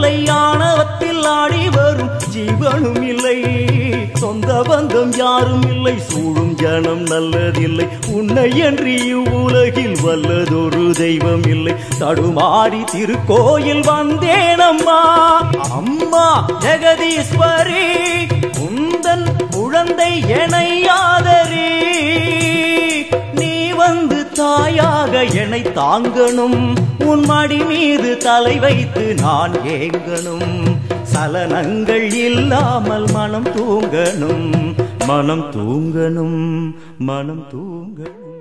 இல்லை ஆணவத்தில் ஆடி வரும் ஜீவனும் இல்லை சொந்த பந்தம் யாரும் இல்லை சூழும் ஜனம் நல்லதில்லை உன்னை என்று இவ்வுலகில் வல்லதொரு தெய்வம் இல்லை தடுமாறி திருக்கோயில் வந்தேனம்மா அம்மா ஜெகதீஸ்வரி உந்தன் குழந்தை எனையாதரி நீ வந்து தாயாக என்னை தாங்கணும் உன் மடி மீது தலை வைத்து நான் ஏங்கணும் சலனங்கள் இல்லாமல் மனம் தூங்கணும் மனம் தூங்கணும் மனம் தூங்கணும்